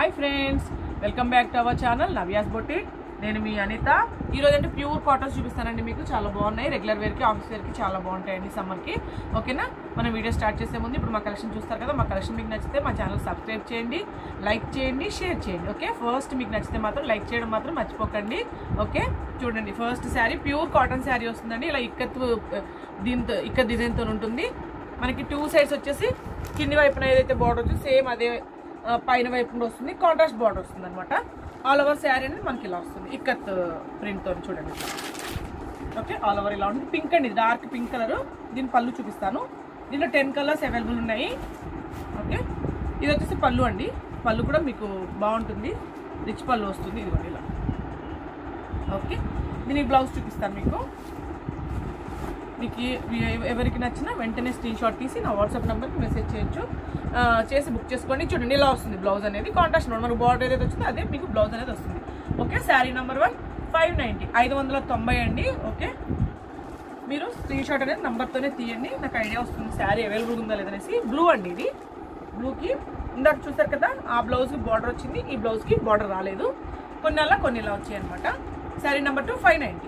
Hi friends welcome back to our channel Navya's boutique నేను మీ అనిత ఈ రోజు అంటే ప్యూర్ కాటన్స్ చూపిస్తానండి మీకు చాలా బాగున్నాయి రెగ్యులర్ వేర్కి ఆఫీస్ వేర్కి చాలా బాగుంటాయండి సమ్మర్కి ఓకేనా మనం వీడియో స్టార్ట్ చేసే ముందు ఇప్పుడు మా కలెక్షన్ చూస్తారు కదా మా కలెక్షన్ మీకు నచ్చితే మా ఛానల్ సబ్స్క్రైబ్ చేయండి లైక్ చేయండి షేర్ చేయండి ఓకే ఫస్ట్ మీకు నచ్చితే మాత్రం లైక్ చేయడం మాత్రం మర్చిపోకండి ఓకే చూడండి first sari pure cotton sari వస్తుందండి ఇలా ఇక్కత్ దీంతో ఇక్కత్ డిజైన్తో ఉంటుంది మనకి టూ సైడ్స్ వచ్చేసి కింది వైపున ఏదైతే బార్డర్ వచ్చి సేమ్ అదే ఆ, పైన వైపున వస్తుంది కాంట్రాస్ట్ బార్డర్ వస్తుంది అనమాట ఆల్ ఓవర్ శారీ అనేది మనకి ఇలా వస్తుంది ఇక్కత్ ప్రింట్తో చూడండి ఓకే ఆల్ ఓవర్ ఇలా ఉంటుంది పింక్ అండి డార్క్ పింక్ కలర్ దీని పళ్ళు చూపిస్తాను దీనిలో టెన్ కలర్స్ అవైలబుల్ ఉన్నాయి ఓకే ఇది వచ్చేసి పళ్ళు అండి పళ్ళు కూడా మీకు బాగుంటుంది రిచ్ పళ్ళు వస్తుంది ఇది కూడా ఇలా ఓకే దీని బ్లౌజ్ చూపిస్తాను మీకు మీకు ఎ- ఎవరికి నచ్చినా వెంటనే స్క్రీన్ షాట్ తీసి నా వాట్సాప్ నెంబర్కి మెసేజ్ చేయొచ్చు ఆ, చేసి బుక్ చేసుకోండి చూడండి ఇలా వస్తుంది బ్లౌజ్ అనేది కాంట్రాస్ట్ మనకు బార్డర్ ఏదైతే వచ్చిందో అదే మీకు బ్లౌజ్ అనేది వస్తుంది okay sari number one five ninety ఐదు వందల తొంభై అండి ఓకే మీరు స్క్రీన్ షాట్ అనేది నెంబర్తోనే తీయండి నాకు ఐడియా వస్తుంది శారీ అవైలబుల్ ఉందా లేదనేసి బ్లూ అండి ఇది బ్లూకి ఇందాక చూసారు కదా ఆ బ్లౌజ్కి బార్డర్ వచ్చింది ఈ బ్లౌజ్కి బార్డర్ రాలేదు కొన్ని అలా కొన్ని ఇలా వచ్చాయి అనమాట sari number two five ninety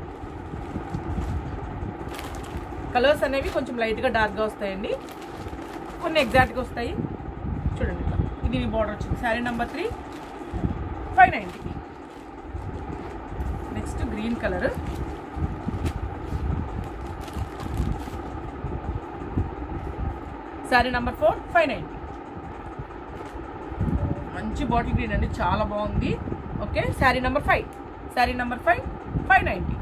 colours అనేవి కొంచెం లైట్గా డార్క్గా వస్తాయండి కొన్ని ఎగ్జాక్ట్గా వస్తాయి చూడండి ఇట్లా ఇది బార్డర్ వచ్చింది sari number three five ninety next green colour sari number four five ninety మంచి బాటిల్ గ్రీన్ అండి చాలా బాగుంది okay sari number five sari number five five ninety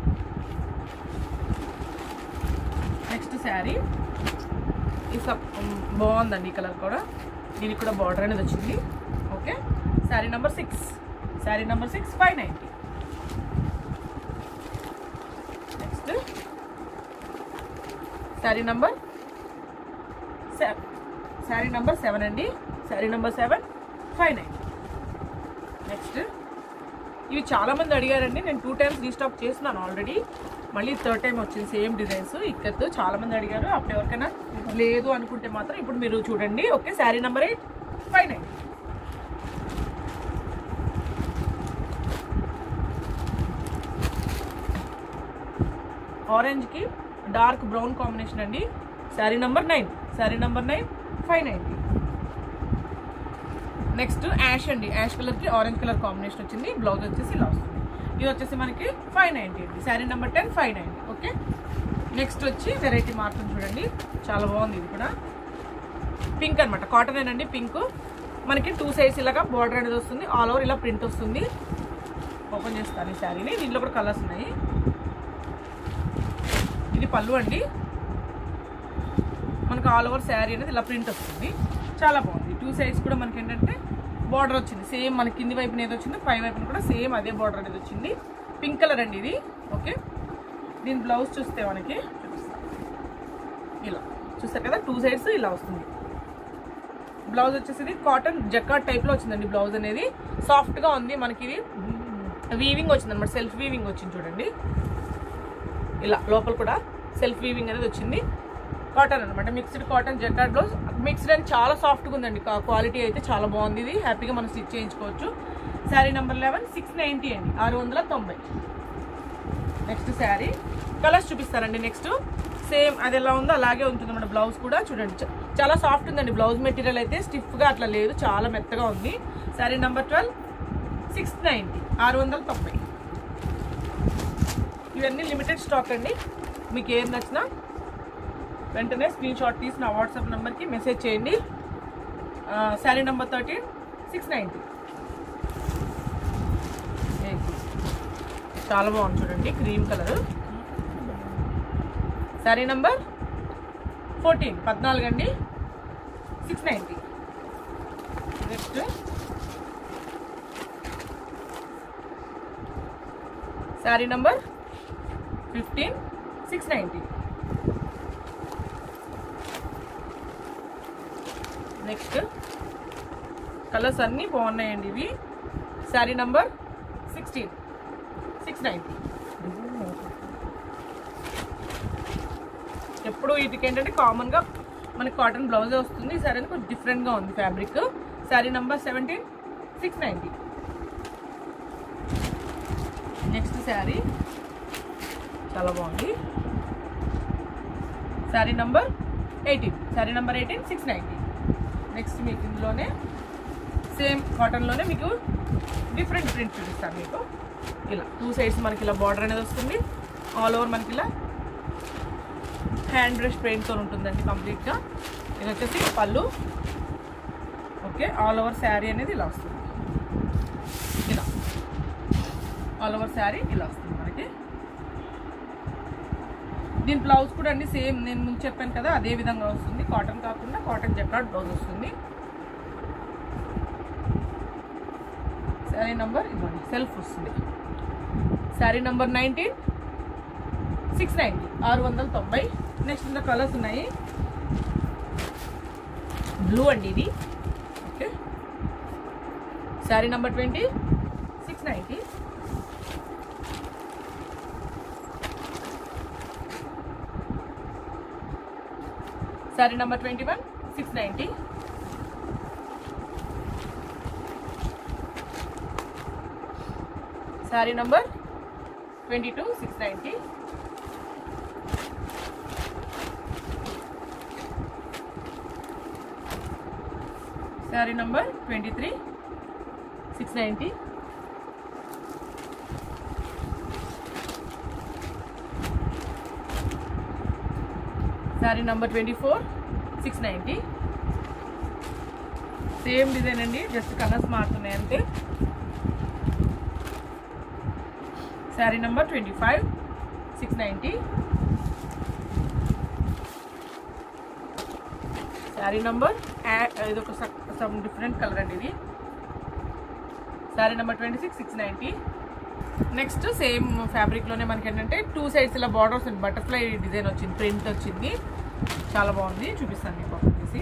next sari ఈ సబ్ బాగుందండి ఈ కలర్ కూడా దీనికి కూడా బార్డర్ అనేది వచ్చింది okay sari number six sari number six five ninety next sari number seven sari number seven అండి sari number seven five nine next ఇవి చాలా మంది అడిగారండి నేను టూ టైమ్స్ రీస్టాక్ చేస్తున్నాను ఆల్రెడీ మళ్ళీ థర్డ్ టైం వచ్చింది సేమ్ డిజైన్స్ ఇక్కత్తు చాలా మంది అడిగారు అప్పుడు ఎవరికైనా లేదు అనుకుంటే మాత్రం ఇప్పుడు మీరు చూడండి okay sari number eight five nine ఆరెంజ్కి డార్క్ బ్రౌన్ కాంబినేషన్ అండి sari number nine sari number nine five ninety next ash అండి యాష్ కలర్కి ఆరెంజ్ కలర్ కాంబినేషన్ వచ్చింది బ్లౌజ్ వచ్చేసి ఇలా వస్తుంది ఇది వచ్చేసి మనకి ఫైవ్ నైంటీ అండి sari number ten five ninety okay next వచ్చి వెరైటీ మాత్రం చూడండి చాలా బాగుంది ఇది కూడా పింక్ అనమాట కాటన్ ఏనండి పింక్ మనకి టూ సైడ్స్ ఇలాగా బార్డర్ అనేది వస్తుంది ఆల్ ఓవర్ ఇలా ప్రింట్ వస్తుంది ఓపెన్ చేస్తాను ఈ శారీని దీంట్లో కూడా కలర్స్ ఉన్నాయి ఇది పళ్ళు అండి మనకు ఆల్ ఓవర్ శారీ అనేది ఇలా ప్రింట్ వస్తుంది చాలా బాగుంది టూ సైడ్స్ కూడా మనకి ఏంటంటే బార్డర్ వచ్చింది సేమ్ మన కింది వైపున ఏది వచ్చిందో పై వైపున కూడా సేమ్ అదే బార్డర్ అనేది వచ్చింది పింక్ కలర్ అండి ఇది ఓకే దీని బ్లౌజ్ చూస్తే మనకి చూపిస్తాను. ఇలా చూస్తారు కదా టూ సైడ్స్ ఇలా వస్తుంది బ్లౌజ్ వచ్చేసి కాటన్ జకాట్ టైప్లో వచ్చిందండి బ్లౌజ్ అనేది సాఫ్ట్గా ఉంది మనకి ఇది వీవింగ్ వచ్చింది అనమాట సెల్ఫ్ వీవింగ్ వచ్చింది చూడండి ఇలా లోపల కూడా సెల్ఫ్ వీవింగ్ అనేది వచ్చింది కాటన్ అనమాట mixed cotton jacquard blouse mixed అని చాలా సాఫ్ట్గా ఉందండి క్వాలిటీ అయితే చాలా బాగుంది ఇది హ్యాపీగా మనం స్టిచ్ చేయించుకోవచ్చు sari number eleven six ninety అండి ఆరు వందల తొంభై నెక్స్ట్ శారీ కలర్స్ చూపిస్తానండి నెక్స్ట్ సేమ్ అది ఎలా ఉందో అలాగే ఉంటుంది మన బ్లౌజ్ కూడా చూడండి చ- చాలా సాఫ్ట్ ఉందండి బ్లౌజ్ మెటీరియల్ అయితే స్టిఫ్గా అట్లా లేదు చాలా మెత్తగా ఉంది sari number twelve six ninety ఆరు వందల తొంభై ఇవన్నీ లిమిటెడ్ స్టాక్ అండి మీకు ఏం నచ్చినా వెంటనే స్క్రీన్ షాట్ తీసి నా వాట్సాప్ నెంబర్కి మెసేజ్ చేయండి sari number thirteen six ninety చాలా బాగుంది చూడండి cream colour sari number fourteen పద్నాలుగు అండి six ninety next sari number fifteen six ninety next colours అన్నీ బాగున్నాయండి ఇవి sari number sixteen six ninety ఎప్పుడు వీటికి ఏంటంటే కామన్గా మనకి కాటన్ బ్లౌజే వస్తుంది ఈ సారీ కొంచెం డిఫరెంట్గా ఉంది fabric sari number seventeen six ninety next sari చాలా బాగుంది sari number eighteen sari number eighteen six ninety next మీకు ఇందులోనే సేమ్ కాటన్లోనే మీకు డిఫరెంట్ ప్రింట్ చూపిస్తాను మీకు ఇలా టూ సైడ్స్ మనకి ఇలా బార్డర్ అనేది వస్తుంది ఆల్ ఓవర్ మనకి ఇలా హ్యాండ్ బ్రష్ పెయింట్తో ఉంటుందండి కంప్లీట్గా ఇది వచ్చేసి పళ్ళు ఓకే ఆల్ ఓవర్ శారీ అనేది ఇలా వస్తుంది ఇలా ఆల్ ఓవర్ శారీ ఇలా వస్తుంది మనకి దీని బ్లౌజ్ కూడా అండి సేమ్ నేను ముందు చెప్పాను కదా అదే విధంగా వస్తుంది కాటన్ కాకుండా కాటన్ జకాట్ బ్లౌజ్ వస్తుంది శారీ నంబర్ ఇవ్వండి సెల్ఫ్ వస్తుంది sari number nineteen six ninety ఆరు వందల తొంభై నెక్స్ట్ ఇందులో కలర్స్ ఉన్నాయి బ్లూ అండి ఇది okay sari number twenty six ninety sari number twenty one six ninety sari number twenty two six ninety sari number twenty three six ninety sari number twenty four six ninety same design అండి just colours మారుతున్నాయి అంతే sari number twenty five six ninety sari number ఇది ఒక some different colour అండి ఇది sari number twenty six six ninety next same ఫ్యాబ్రిక్లోనే మనకి ఏంటంటే టూ సైడ్స్ ఇలా బార్డర్స్ ఉంది బటర్ఫ్లై డిజైన్ వచ్చింది ప్రింట్ వచ్చింది చాలా బాగుంది చూపిస్తాను మీకు ఒకటి తీసి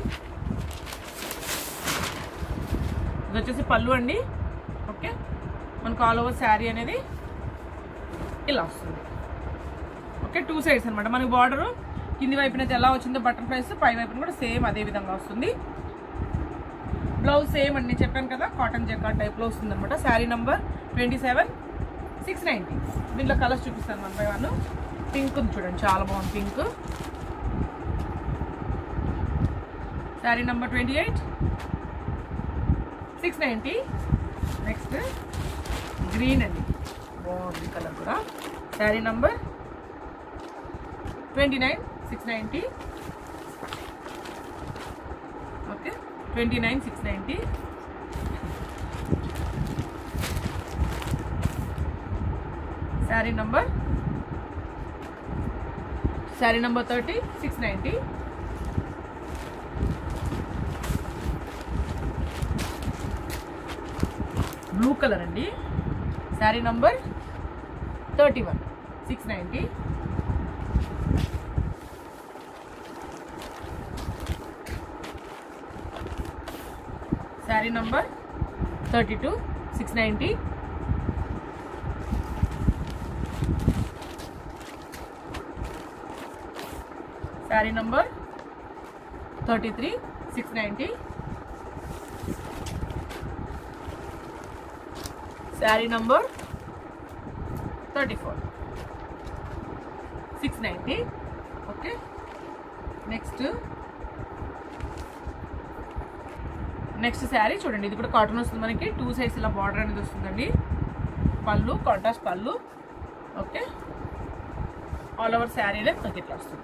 ఇది వచ్చేసి పళ్ళు అండి ఓకే మనకు ఆల్ ఓవర్ శారీ అనేది ఇలా వస్తుంది ఓకే టూ సైడ్స్ అనమాట మనకి బార్డరు కింది వైపున అయితే ఎలా వచ్చిందో బటర్ఫ్లైస్ పై వైపున కూడా సేమ్ అదే విధంగా వస్తుంది బ్లౌజ్ సేమ్ అండి నేను చెప్పాను కదా కాటన్ జెకాట్ టైప్లో వస్తుంది అనమాట sari number twenty seven six ninety దీంట్లో కలర్స్ చూపిస్తాను వన్ బై వన్ పింక్ ఉంది చూడండి చాలా బాగుంది pink sari number twenty eight six ninety next green అండి బాగుంది కలర్ కూడా sari number twenty nine six ninety okay twenty nine six ninety sari number sari number thirty six ninety blue colour అండి sari number thirty one six ninety sari number thirty two six ninety sari number thirty three six ninety sari number thirty four six ninety okay next next sari చూడండి ఇది కూడా cotton వస్తుంది మనకి two sides ఇలా border అనేది వస్తుందండి పళ్ళు కాంట్రాస్ట్ పళ్ళు ఓకే ఆల్ ఓవర్ శారీ అనేది మనకి ఇట్లా వస్తుంది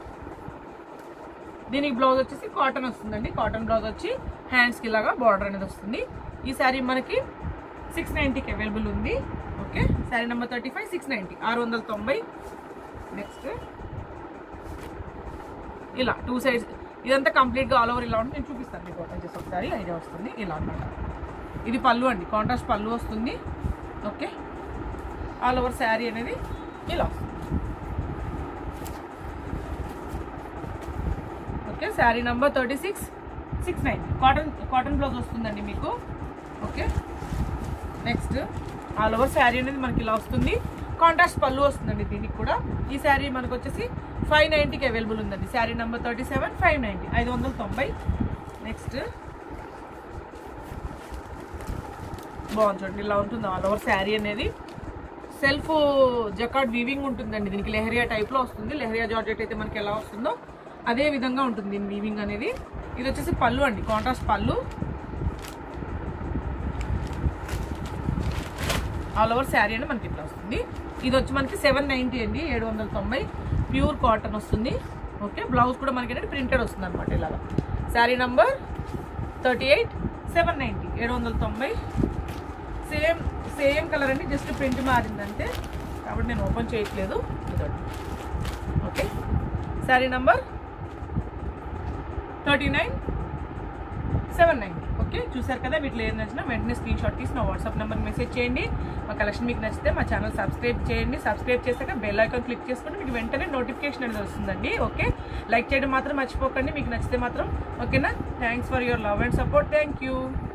దీనికి బ్లౌజ్ వచ్చేసి కాటన్ వస్తుందండి కాటన్ బ్లౌజ్ వచ్చి హ్యాండ్స్కి ఇలాగా బార్డర్ అనేది వస్తుంది ఈ శారీ మనకి సిక్స్ నైంటీకి అవైలబుల్ ఉంది okay sari number thirty five six ninety ఆరు వందల తొంభై నెక్స్ట్ ఇలా టూ సైడ్స్ ఇదంతా కంప్లీట్గా ఆల్ ఓవర్ ఇలా ఉంటుంది నేను చూపిస్తాను మీకు ఓపెన్ చేసి ఒకసారి ఐడియా వస్తుంది ఇలా అనమాట ఇది పళ్ళు అండి కాంట్రాస్ట్ పళ్ళు వస్తుంది ఓకే ఆల్ ఓవర్ శారీ అనేది ఇలా వస్తుంది okay sari number thirty six six nine cotton cotton blouse వస్తుందండి మీకు okay next all over sari అనేది మనకి ఇలా వస్తుంది కాంట్రాస్ట్ పళ్ళు వస్తుందండి దీనికి కూడా ఈ శారీ మనకు వచ్చేసి ఫైవ్ నైంటీకి అవైలబుల్ ఉందండి sari number thirty seven five ninety ఐదు వందల తొంభై నెక్స్ట్ బాగుంది చూడండి ఇలా ఉంటుంది ఆల్ ఓవర్ శారీ అనేది సెల్ఫ్ జకార్డ్ వీవింగ్ ఉంటుందండి దీనికి లెహరియా టైప్లో వస్తుంది లెహరియా జార్జెట్ అయితే మనకి ఎలా వస్తుందో అదే విధంగా ఉంటుంది దీని వీవింగ్ అనేది ఇది వచ్చేసి పళ్ళు అండి కాంట్రాస్ట్ పళ్ళు ఆల్ ఓవర్ శారీ అని మనకి ఇట్లా వస్తుంది ఇది వచ్చి మనకి సెవెన్ నైంటీ అండి ఏడు వందల తొంభై ప్యూర్ కాటన్ వస్తుంది ఓకే బ్లౌజ్ కూడా మనకి ఏంటంటే ప్రింటెడ్ వస్తుంది అనమాట ఇలాగా sari number thirty eight seven ninety ఏడు వందల తొంభై సేమ్ సేమ్ కలర్ అండి జస్ట్ ప్రింట్ మారిందంటే కాబట్టి నేను ఓపెన్ చేయట్లేదు ఇదండి okay sari number thirty nine seven nine okay చూసారు కదా వీటిలో ఏం నచ్చినా వెంటనే స్క్రీన్ షాట్ తీసి నా వాట్సాప్ నెంబర్ మెసేజ్ చేయండి మా కలెక్షన్ మీకు నచ్చితే మా ఛానల్ సబ్స్క్రైబ్ చేయండి సబ్స్క్రైబ్ చేశాక బెల్ ఐకాన్ క్లిక్ చేసుకుంటే మీకు వెంటనే నోటిఫికేషన్ అనేది వస్తుందండి ఓకే లైక్ చేయడం మాత్రం మర్చిపోకండి మీకు నచ్చితే మాత్రం ఓకేనా thanks for your love and support thank you